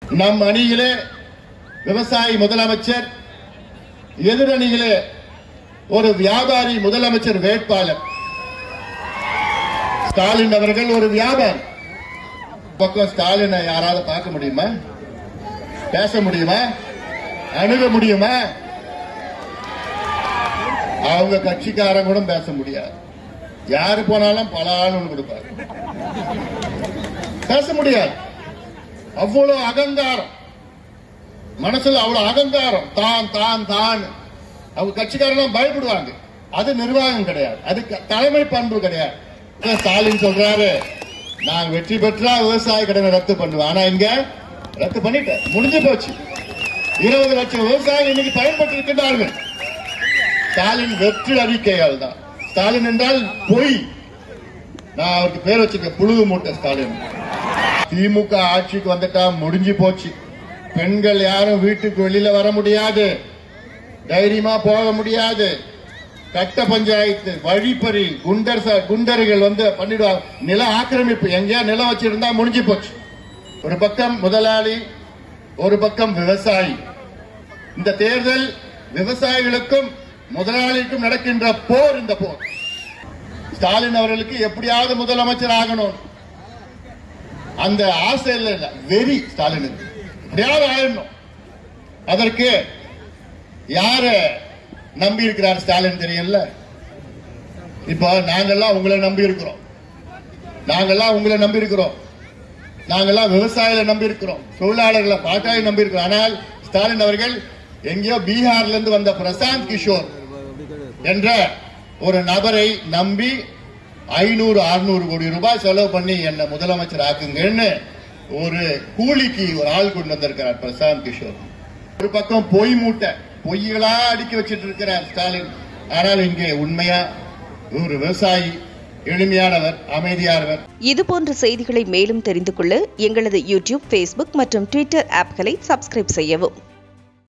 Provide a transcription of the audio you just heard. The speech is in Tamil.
நம் அணியிலே விவசாயி முதலமைச்சர் எதிரணியிலே ஒரு வியாபாரி முதலமைச்சர் வேட்பாளர் ஸ்டாலின் அவர்கள் ஒரு வியாபாரி பக்கம் ஸ்டாலினை யாராவது பார்க்க முடியுமா பேச முடியுமா அணுக முடியுமா அவங்க கட்சிக்காரங்க கூட பேச முடியாது யாரு போனாலும் பல ஆளுன்னு கொடுப்பாரு பேச முடியாது அவ்வளவு அகங்காரம் மனசுல அவ்வளவு அகங்காரம் தான் தான் தான் அவங்க கட்சிக்காரங்க பயப்படுவாங்க அது நிர்வாகம் கிடையாது அது க- தலைமை பண்பு கிடையாது இப்ப ஸ்டாலின் சொல்றாரு நான் வெற்றி பெற்றா விவசாய கடனை ரத்து பண்ணுவேன் ஆனா இங்க ரத்து பண்ணிட்டேன் முடிஞ்சு போச்சு இருபது லட்சம் விவசாயிகள் இன்னைக்கு பயன்பட்டு இருக்கின்றார்கள் ஸ்டாலின் வெற்றி அறிக்கையால் தான் ஸ்டாலின் என்றால் பொய் நான் அவருக்கு பேர் வச்சிருக்கேன் புழுகு மூட்டை ஸ்டாலின் திமுக ஆட்சிக்கு வந்துட்டா முடிஞ்சு போச்சு பெண்கள் யாரும் வீட்டுக்கு வெளியில வர முடியாது தைரியமா போக முடியாது கட்ட பஞ்சாயத்து வழிப்பறி குண்டர் ச- குண்டர்கள் வந்து பண்ணிடுவாங்க நில ஆக்கிரமிப்பு எங்கேயா நிலம் வச்சிருந்தா முடிஞ்சு போச்சு ஒரு பக்கம் முதலாளி ஒரு பக்கம் விவசாயி இந்த தேர்தல் விவசாயிகளுக்கும் முதலாளிக்கும் நடக்கின்ற போர் இந்த போர் ஸ்டாலின் அவர்களுக்கு எப்படியாவது முதலமைச்சர் ஆகணும் அந்த ஆசை இல்ல இல்ல வெறி ஸ்டாலினுக்கு எப்படியாவது ஆயிடணும் அதற்கு யார நம்பி இருக்கிறார் ஸ்டாலின் தெரியும்ல இப்போ நாங்கெல்லாம் உங்களை நம்பி இருக்கிறோம் நாங்கெல்லாம் உங்களை நம்பி இருக்கிறோம் நாங்கெல்லாம் விவசாயிகளை நம்பி இருக்கிறோம் தொழிலாளர்களை பாட்டாளி நம்பி இருக்கிறோம் ஆனால் ஸ்டாலின் அவர்கள் எங்கேயோ பீகார்ல இருந்து வந்த பிரசாந்த் கிஷோர் என்ற ஒரு நபரை நம்பி ஐநூறு அறுநூறு கோடி ரூபாய் செலவு பண்ணி என்ன முதலமைச்சர் ஆக்குங்கன்னு ஒரு கூலிக்கு ஒரு ஆள் கொண்டு வந்திருக்கிறார் பிரசாந்த் கிஷோர் ஒரு பக்கம் பொய் மூட்டை பொய்களா அடுக்கி வச்சிட்டு இருக்கிறார் ஸ்டாலின் ஆனால் இங்கே உண்மையா ஒரு விவசாயி எளிமையானவர் அமைதியானவர் இதுபோன்ற செய்திகளை மேலும் தெரிந்து கொள்ள எங்களது யூடியூப் ஃபேஸ்புக் மற்றும் ட்விட்டர் ஆப்களை சப்ஸ்கிரைப் செய்யவும்